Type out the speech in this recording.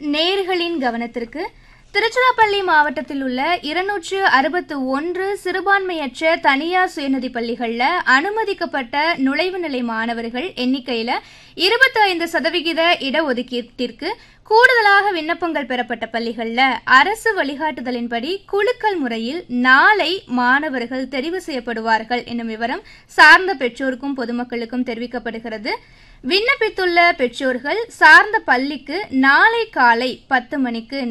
நேர்களின் கவனத்திற்கு திருச்சிராப்பள்ளி மாவட்டத்தில் உள்ள இருநூற்று அறுபத்து ஒன்று சிறுபான்மையற்ற தனியார் சுயநிதி பள்ளிகளில் அனுமதிக்கப்பட்ட நுழைவு நிலை மாணவர்கள் எண்ணிக்கையில் இருபத்தி ஐந்து சதவிகித இடஒதுக்கீட்டிற்கு கூடுதலாக விண்ணப்பங்கள் பெறப்பட்ட பள்ளிகளில் அரசு வழிகாட்டுதலின்படி குலுக்கல் முறையில் நாளை மாணவர்கள் தெரிவு செய்யப்படுவார்கள் என்னும் விவரம் சார்ந்த பெற்றோருக்கும் பொதுமக்களுக்கும் தெரிவிக்கப்படுகிறது விண்ணப்பித்துள்ள பெற்றோர்கள் சார்ந்த பள்ளிக்கு நாளை காலை பத்து மணிக்கு